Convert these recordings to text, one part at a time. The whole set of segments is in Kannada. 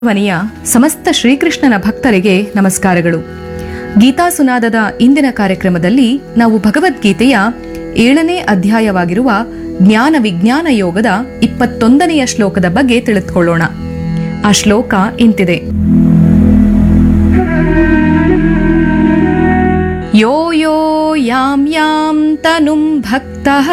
ವನಿಯ ಸಮಸ್ತ ಶ್ರೀಕೃಷ್ಣನ ಭಕ್ತರಿಗೆ ನಮಸ್ಕಾರಗಳು ಗೀತಾ ಸುನಾದದ ಇಂದಿನ ಕಾರ್ಯಕ್ರಮದಲ್ಲಿ ನಾವು ಭಗವದ್ಗೀತೆಯ ಏಳನೇ ಅಧ್ಯಾಯವಾಗಿರುವ ಜ್ಞಾನ ವಿಜ್ಞಾನ ಯೋಗದ ಇಪ್ಪತ್ತೊಂದನೆಯ ಶ್ಲೋಕದ ಬಗ್ಗೆ ತಿಳಿದುಕೊಳ್ಳೋಣ ಆ ಶ್ಲೋಕ ಇಂತಿದೆ ಯೋ ಯೋ ಯಾಂ ಯಾಂ ತನುಂ ಭಕ್ತಃ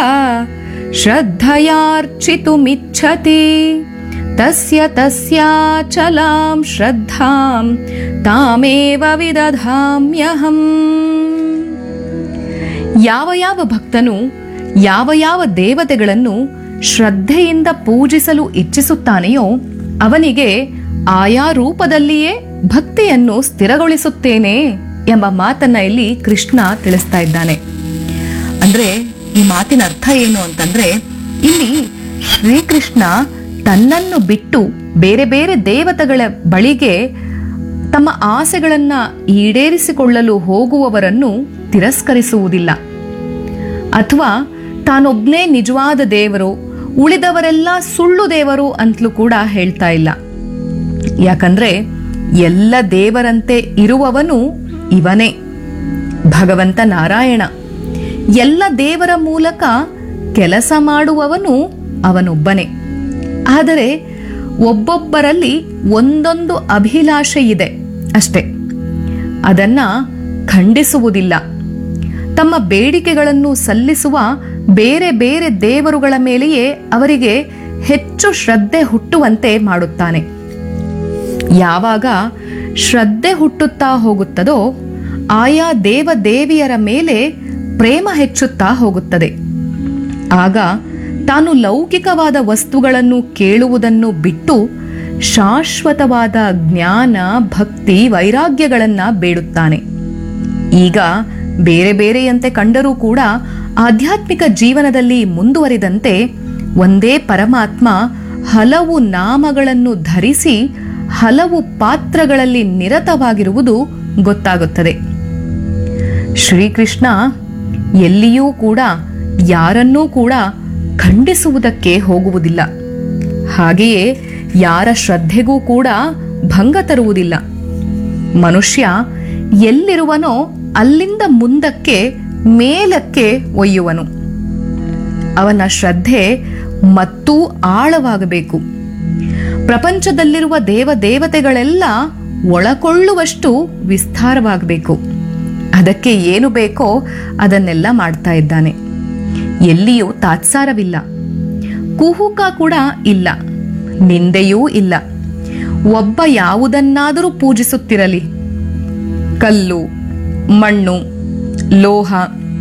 ಶ್ರದ್ಧಯಾರ್ಚಿತುಮಿಚ್ಛತಿ ತಸ್ಯ ತಸ್ಯಾಚಲಾಂ ಶ್ರದ್ಧಾಂ ತಾಮೇವ ವಿದಧಾಮ್ಯಹಂ ಯಾವ ಯಾವ ಭಕ್ತನು ಯಾವ ಯಾವ ದೇವತೆಗಳನ್ನು ಶ್ರದ್ಧೆಯಿಂದ ಪೂಜಿಸಲು ಇಚ್ಛಿಸುತ್ತಾನೆಯೋ ಅವನಿಗೆ ಆಯಾ ರೂಪದಲ್ಲಿಯೇ ಭಕ್ತಿಯನ್ನು ಸ್ಥಿರಗೊಳಿಸುತ್ತೇನೆ ಎಂಬ ಮಾತನ್ನ ಇಲ್ಲಿ ಕೃಷ್ಣ ತಿಳಿಸ್ತಾ ಇದ್ದಾನೆ ಅಂದ್ರೆ ಈ ಮಾತಿನ ಅರ್ಥ ಏನು ಅಂತಂದ್ರೆ ಇಲ್ಲಿ ಶ್ರೀಕೃಷ್ಣ ತನ್ನನ್ನು ಬಿಟ್ಟು ಬೇರೆ ಬೇರೆ ದೇವತೆಗಳ ಬಳಿಗೆ ತಮ್ಮ ಆಸೆಗಳನ್ನ ಈಡೇರಿಸಿಕೊಳ್ಳಲು ಹೋಗುವವರನ್ನು ತಿರಸ್ಕರಿಸುವುದಿಲ್ಲ ಅಥವಾ ತಾನೊಬ್ನೇ ನಿಜವಾದ ದೇವರು ಉಳಿದವರೆಲ್ಲ ಸುಳ್ಳು ದೇವರು ಅಂತಲೂ ಕೂಡ ಹೇಳ್ತಾ ಇಲ್ಲ ಯಾಕಂದ್ರೆ ಎಲ್ಲ ದೇವರಂತೆ ಇರುವವನು ಇವನೇ ಭಗವಂತ ನಾರಾಯಣ ಎಲ್ಲ ದೇವರ ಮೂಲಕ ಕೆಲಸ ಮಾಡುವವನು ಅವನೊಬ್ಬನೇ ಆದರೆ ಒಬ್ಬೊಬ್ಬರಲ್ಲಿ ಒಂದೊಂದು ಅಭಿಲಾಷೆ ಇದೆ ಅಷ್ಟೇ ಅದನ್ನ ಖಂಡಿಸುವುದಿಲ್ಲ ತಮ್ಮ ಬೇಡಿಕೆಗಳನ್ನು ಸಲ್ಲಿಸುವ ಬೇರೆ ಬೇರೆ ದೇವರುಗಳ ಮೇಲೆಯೇ ಅವರಿಗೆ ಹೆಚ್ಚು ಶ್ರದ್ಧೆ ಹುಟ್ಟುವಂತೆ ಮಾಡುತ್ತಾನೆ ಯಾವಾಗ ಶ್ರದ್ಧೆ ಹುಟ್ಟುತ್ತಾ ಹೋಗುತ್ತದೋ ಆಯಾ ದೇವ ದೇವಿಯರ ಮೇಲೆ ಪ್ರೇಮ ಹೆಚ್ಚುತ್ತಾ ಹೋಗುತ್ತದೆ ಆಗ ತಾನು ಲೌಕಿಕವಾದ ವಸ್ತುಗಳನ್ನು ಕೇಳುವುದನ್ನು ಬಿಟ್ಟು ಶಾಶ್ವತವಾದ ಜ್ಞಾನ ಭಕ್ತಿ ವೈರಾಗ್ಯಗಳನ್ನ ಬೇಡುತ್ತಾನೆ ಈಗ ಬೇರೆ ಬೇರೆಯಂತೆ ಕಂಡರೂ ಕೂಡ ಆಧ್ಯಾತ್ಮಿಕ ಜೀವನದಲ್ಲಿ ಮುಂದುವರಿದಂತೆ ಒಂದೇ ಪರಮಾತ್ಮ ಹಲವು ನಾಮಗಳನ್ನು ಧರಿಸಿ ಹಲವು ಪಾತ್ರಗಳಲ್ಲಿ ನಿರತವಾಗಿರುವುದು ಗೊತ್ತಾಗುತ್ತದೆ ಶ್ರೀಕೃಷ್ಣ ಎಲ್ಲಿಯೂ ಕೂಡ ಯಾರನ್ನೂ ಕೂಡ ಖಂಡಿಸುವುದಕ್ಕೆ ಹೋಗುವುದಿಲ್ಲ ಹಾಗೆಯೇ ಯಾರ ಶ್ರದ್ಧೆಗೂ ಕೂಡ ಭಂಗ ತರುವುದಿಲ್ಲ ಮನುಷ್ಯ ಎಲ್ಲಿರುವನೋ ಅಲ್ಲಿಂದ ಮುಂದಕ್ಕೆ ಮೇಲಕ್ಕೆ ಒಯ್ಯುವನು ಅವನ ಶ್ರದ್ಧೆ ಮತ್ತೂ ಆಳವಾಗಬೇಕು ಪ್ರಪಂಚದಲ್ಲಿರುವ ದೇವ ದೇವತೆಗಳೆಲ್ಲ ಒಳಕೊಳ್ಳುವಷ್ಟು ವಿಸ್ತಾರವಾಗಬೇಕು ಅದಕ್ಕೆ ಏನು ಬೇಕೋ ಅದನ್ನೆಲ್ಲ ಮಾಡ್ತಾ ಇದ್ದಾನೆ ಎಲ್ಲಿಯೂ ತಾತ್ಸಾರವಿಲ್ಲ ಕುಹುಕ ಕೂಡ ಇಲ್ಲ ನಿಂದೆಯೂ ಇಲ್ಲ ಒಬ್ಬ ಯಾವುದನ್ನಾದರೂ ಪೂಜಿಸುತ್ತಿರಲಿ ಕಲ್ಲು ಮಣ್ಣು ಲೋಹ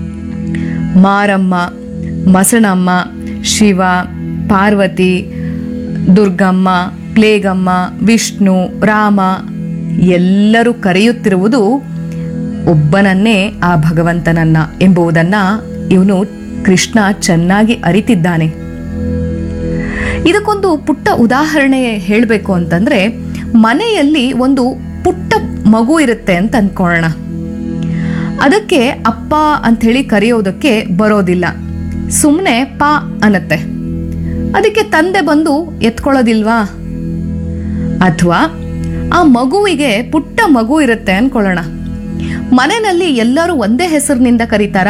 ಮಾರಮ್ಮ ಮಸಣಮ್ಮ ಶಿವ ಪಾರ್ವತಿ ದುರ್ಗಮ್ಮ ಪ್ಲೇಗಮ್ಮ ವಿಷ್ಣು ರಾಮ ಎಲ್ಲರೂ ಕರೆಯುತ್ತಿರುವುದು ಒಬ್ಬನನ್ನೇ ಆ ಭಗವಂತನನ್ನ ಎಂಬುದನ್ನ ಇವನು ಕೃಷ್ಣ ಚೆನ್ನಾಗಿ ಅರಿತಿದ್ದಾನೆ ಇದಕ್ಕೊಂದು ಪುಟ್ಟ ಉದಾಹರಣೆ ಹೇಳಬೇಕು ಅಂತಂದ್ರೆ ಮನೆಯಲ್ಲಿ ಒಂದು ಪುಟ್ಟ ಮಗು ಇರುತ್ತೆ ಅಂತ ಅನ್ಕೊಳ್ಳೋಣ ಅದಕ್ಕೆ ಅಪ್ಪ ಅಂಥೇಳಿ ಕರೆಯೋದಕ್ಕೆ ಬರೋದಿಲ್ಲ ಸುಮ್ಮನೆ ಪಾ ಅನ್ನತ್ತೆ ಅದಕ್ಕೆ ತಂದೆ ಬಂದು ಎತ್ಕೊಳ್ಳೋದಿಲ್ವಾ ಅಥವಾ ಆ ಮಗುವಿಗೆ ಪುಟ್ಟ ಮಗು ಇರುತ್ತೆ ಅನ್ಕೊಳ್ಳೋಣ ಮನೆಯಲ್ಲಿ ಎಲ್ಲರೂ ಒಂದೇ ಹೆಸರಿನಿಂದ ಕರೀತಾರಾ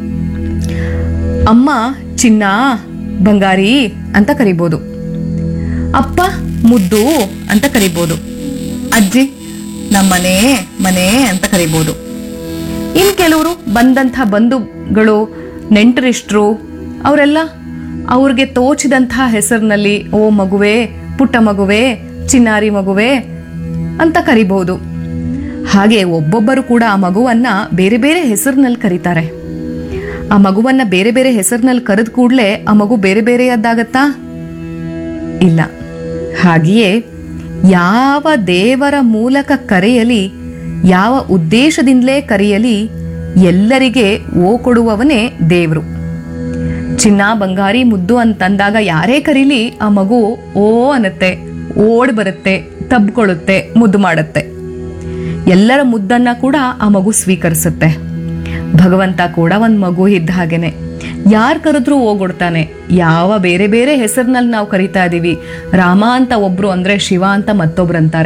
ಅಮ್ಮ ಚಿನ್ನ ಬಂಗಾರಿ ಅಂತ ಕರಿಬೋದು ಅಪ್ಪ ಮುದ್ದು ಅಂತ ಕರಿಬೋದು ಅಜ್ಜಿ ನಮ್ಮನೆ ಮನೆ ಅಂತ ಕರಿಬೋದು ಇನ್ ಕೆಲವರು ಬಂದಂಥ ಬಂಧುಗಳು ನೆಂಟರಿಷ್ಟ್ರು ಅವರೆಲ್ಲ ಅವ್ರಿಗೆ ತೋಚಿದಂಥ ಹೆಸರಿನಲ್ಲಿ ಓ ಮಗುವೆ ಪುಟ್ಟ ಮಗುವೆ ಚಿನ್ನಾರಿ ಮಗುವೆ ಅಂತ ಕರಿಬಹುದು ಹಾಗೆ ಒಬ್ಬೊಬ್ಬರು ಕೂಡ ಆ ಮಗುವನ್ನ ಬೇರೆ ಬೇರೆ ಹೆಸರಿನಲ್ಲಿ ಕರೀತಾರೆ ಆ ಮಗುವನ್ನ ಬೇರೆ ಬೇರೆ ಹೆಸರಿನಲ್ಲಿ ಕರೆದ ಕೂಡಲೇ ಆ ಮಗು ಬೇರೆ ಬೇರೆಯದ್ದಾಗತ್ತಾ ಇಲ್ಲ ಹಾಗೆಯೇ ಯಾವ ದೇವರ ಮೂಲಕ ಕರೆಯಲಿ ಯಾವ ಉದ್ದೇಶದಿಂದಲೇ ಕರೆಯಲಿ ಎಲ್ಲರಿಗೆ ಓ ಕೊಡುವವನೇ ದೇವರು ಚಿನ್ನ ಬಂಗಾರಿ ಮುದ್ದು ಅಂತಂದಾಗ ಯಾರೇ ಕರೀಲಿ ಆ ಮಗು ಓ ಅನ್ನತ್ತೆ ಓಡ್ ಬರುತ್ತೆ ತಬ್ಕೊಳ್ಳುತ್ತೆ ಮುದ್ದು ಮಾಡುತ್ತೆ ಎಲ್ಲರ ಮುದ್ದನ್ನ ಕೂಡ ಆ ಮಗು ಸ್ವೀಕರಿಸುತ್ತೆ ಭಗವಂತ ಕೂಡ ಒಂದು ಮಗು ಇದ್ದ ಹಾಗೇನೆ ಯಾರು ಕರೆದ್ರೂ ಓಗೊಡ್ತಾನೆ ಯಾವ ಬೇರೆ ಬೇರೆ ಹೆಸರಿನಲ್ಲಿ ನಾವು ಕರಿತಾ ಇದೀವಿ ರಾಮ ಅಂತ ಒಬ್ರು ಅಂದ್ರೆ ಶಿವ ಅಂತ ಮತ್ತೊಬ್ರು ಅಂತಾರೆ